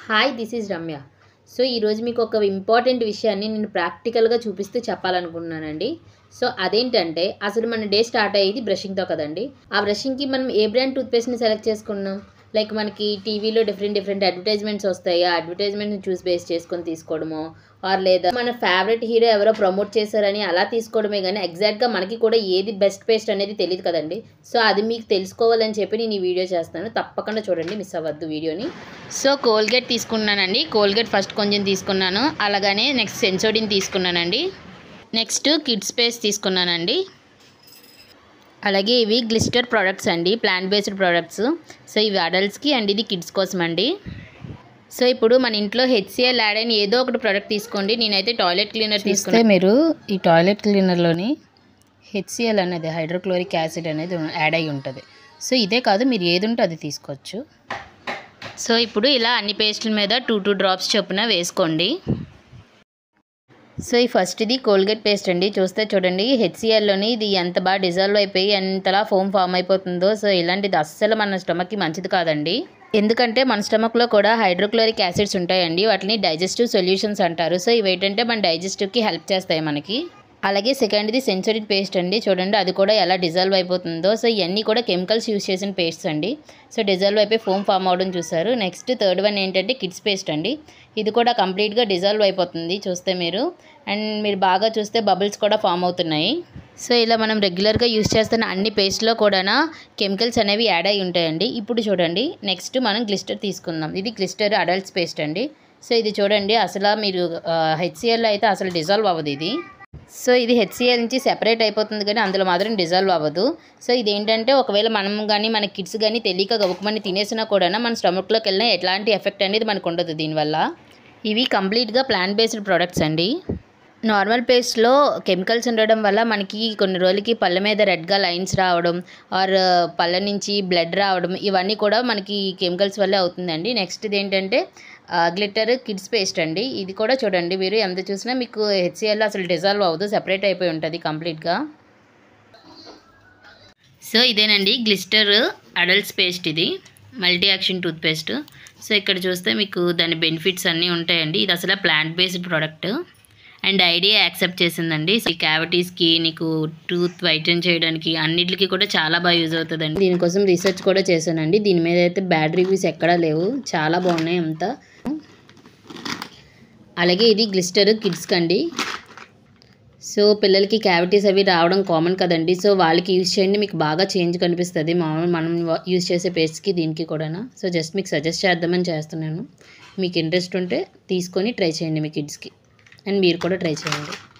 hi this is Ramya so ఈరోజు మీకు ఒక ఇంపార్టెంట్ విషయాన్ని నేను ప్రాక్టికల్గా చూపిస్తూ చెప్పాలనుకుంటున్నానండి సో అదేంటంటే అసలు మన డే స్టార్ట్ అయ్యేది బ్రషింగ్తో కదండి ఆ బ్రషింగ్కి మనం ఏ బ్రాండ్ టూత్పేస్ట్ని సెలెక్ట్ చేసుకున్నాం లైక్ మనకి టీవీలో డిఫరెంట్ డిఫరెంట్ అడ్వర్టైజ్మెంట్స్ వస్తాయి ఆ అడ్వర్టైజ్మెంట్ని చూసి బేస్ చేసుకొని తీసుకోవడమో ఆర్ లేదా మన ఫేవరెట్ హీరో ఎవరో ప్రమోట్ చేశారని అలా తీసుకోవడమే కానీ ఎగ్జాక్ట్గా మనకి కూడా ఏది బెస్ట్ పేస్ట్ అనేది తెలియదు కదండి సో అది మీకు తెలుసుకోవాలని చెప్పి నేను ఈ వీడియో చేస్తాను తప్పకుండా చూడండి మిస్ అవ్వద్దు వీడియోని సో కోల్గేట్ తీసుకున్నానండి కోల్గేట్ ఫస్ట్ కొంచెం తీసుకున్నాను అలాగనే నెక్స్ట్ సెన్సోడిన్ తీసుకున్నానండి నెక్స్ట్ కిడ్స్ పేస్ తీసుకున్నానండి అలాగే ఇవి గ్లిస్టర్ ప్రోడక్ట్స్ అండి ప్లాంట్ బేస్డ్ ప్రోడక్ట్స్ సో ఇవి అడల్ట్స్కి అండ్ ఇది కిడ్స్ కోసం అండి సో ఇప్పుడు మన ఇంట్లో హెచ్సిఎల్ యాడ్ అయిన ఏదో ఒకటి ప్రోడక్ట్ తీసుకోండి నేనైతే టాయిలెట్ క్లీనర్ తీసుకున్నాను మీరు ఈ టాయిలెట్ క్లీనర్లోని హెచ్సిఎల్ అనేది హైడ్రోక్లోరిక్ యాసిడ్ అనేది యాడ్ అయి ఉంటుంది సో ఇదే కాదు మీరు ఏది ఉంటే అది తీసుకోవచ్చు సో ఇప్పుడు ఇలా అన్ని పేస్టుల మీద టూ టూ డ్రాప్స్ చొప్పున వేసుకోండి సో ఈ ఫస్ట్ ఇది కోల్గేట్ పేస్ట్ అండి చూస్తే చూడండి హెచ్సిఎల్లోని ఇది ఎంత బాగా డిజాల్వ్ అయిపోయి ఎంతలా ఫోమ్ ఫామ్ అయిపోతుందో సో ఇలాంటిది అస్సలు మన స్టమక్కి మంచిది కాదండి ఎందుకంటే మన స్టమక్లో కూడా హైడ్రోక్లోరిక్ యాసిడ్స్ ఉంటాయండి వాటిని డైజెస్టివ్ సొల్యూషన్స్ అంటారు సో ఇవి ఏంటంటే మన డైజెస్టివ్కి హెల్ప్ చేస్తాయి మనకి అలాగే సెకండ్ది సెన్సరీ పేస్ట్ అండి చూడండి అది కూడా ఎలా డిజాల్వ్ అయిపోతుందో సో ఇవన్నీ కూడా కెమికల్స్ యూస్ చేసిన పేస్ట్స్ అండి సో డిజాల్వ్ అయిపోయి ఫోమ్ ఫామ్ అవడం చూసారు నెక్స్ట్ థర్డ్ వన్ ఏంటంటే కిడ్స్ పేస్ట్ అండి ఇది కూడా కంప్లీట్గా డిజాల్వ్ అయిపోతుంది చూస్తే మీరు అండ్ మీరు బాగా చూస్తే బబుల్స్ కూడా ఫామ్ అవుతున్నాయి సో ఇలా మనం రెగ్యులర్గా యూస్ చేస్తున్న అన్ని పేస్ట్లో కూడా కెమికల్స్ అనేవి యాడ్ అయి ఉంటాయండి ఇప్పుడు చూడండి నెక్స్ట్ మనం గ్లిస్టర్ తీసుకుందాం ఇది గ్లిస్టర్ అడల్ట్స్ పేస్ట్ అండి సో ఇది చూడండి అసలు మీరు హెచ్సిఎల్ అయితే అసలు డిజాల్వ్ అవ్వదు ఇది సో ఇది హెచ్సిఎల్ నుంచి సెపరేట్ అయిపోతుంది కానీ అందులో మాత్రం డిజాల్వ్ అవ్వదు సో ఇది ఏంటంటే ఒకవేళ మనం కానీ మన కిడ్స్ కానీ తెలియక గబుకుమని తినేసినా కూడా మన స్టమక్లోకి వెళ్ళినా ఎలాంటి ఎఫెక్ట్ అనేది మనకు ఉండదు దీనివల్ల ఇవి కంప్లీట్గా ప్లాంట్ బేస్డ్ ప్రోడక్ట్స్ అండి నార్మల్ పేస్ట్లో కెమికల్స్ ఉండడం వల్ల మనకి కొన్ని రోజులకి పళ్ళ మీద రెడ్గా లైన్స్ రావడం ఆర్ పళ్ళ నుంచి బ్లడ్ రావడం ఇవన్నీ కూడా మనకి కెమికల్స్ వల్లే అవుతుందండి నెక్స్ట్ ఇది ఏంటంటే గ్లిటర్ కిడ్స్ పేస్ట్ అండి ఇది కూడా చూడండి మీరు ఎంత చూసినా మీకు హెచ్సిఎల్ అసలు డిజాల్వ్ అవ్వదు సెపరేట్ అయిపోయి ఉంటుంది కంప్లీట్గా సో ఇదేనండి గ్లిస్టర్ అడల్ట్స్ పేస్ట్ ఇది multi action toothpaste so ఇక్కడ చూస్తే మీకు దాని బెనిఫిట్స్ అన్నీ ఉంటాయండి ఇది అసలు plant based product and IDA accept చేసిందండి ఈ క్యావిటీస్కి నీకు టూత్ వైటన్ చేయడానికి అన్నిటికీ కూడా చాలా బాగా యూజ్ అవుతుందండి దీనికోసం రీసెర్చ్ కూడా చేశానండి దీని మీద అయితే బ్యాడ్ రివ్యూస్ ఎక్కడా లేవు చాలా బాగున్నాయి అంతా అలాగే ఇది గ్లిస్టర్ కిడ్స్కి అండి సో పిల్లలకి క్యావిటీస్ అవి రావడం కామన్ కదండి సో వాళ్ళకి యూజ్ చేయండి మీకు బాగా చేంజ్ కనిపిస్తుంది మామూలు మనం యూజ్ చేసే పేస్ట్కి దీనికి కూడా సో జస్ట్ మీకు సజెస్ట్ చేద్దామని చేస్తున్నాను మీకు ఇంట్రెస్ట్ ఉంటే తీసుకొని ట్రై చేయండి మీ కిడ్స్కి అండ్ మీరు కూడా ట్రై చేయండి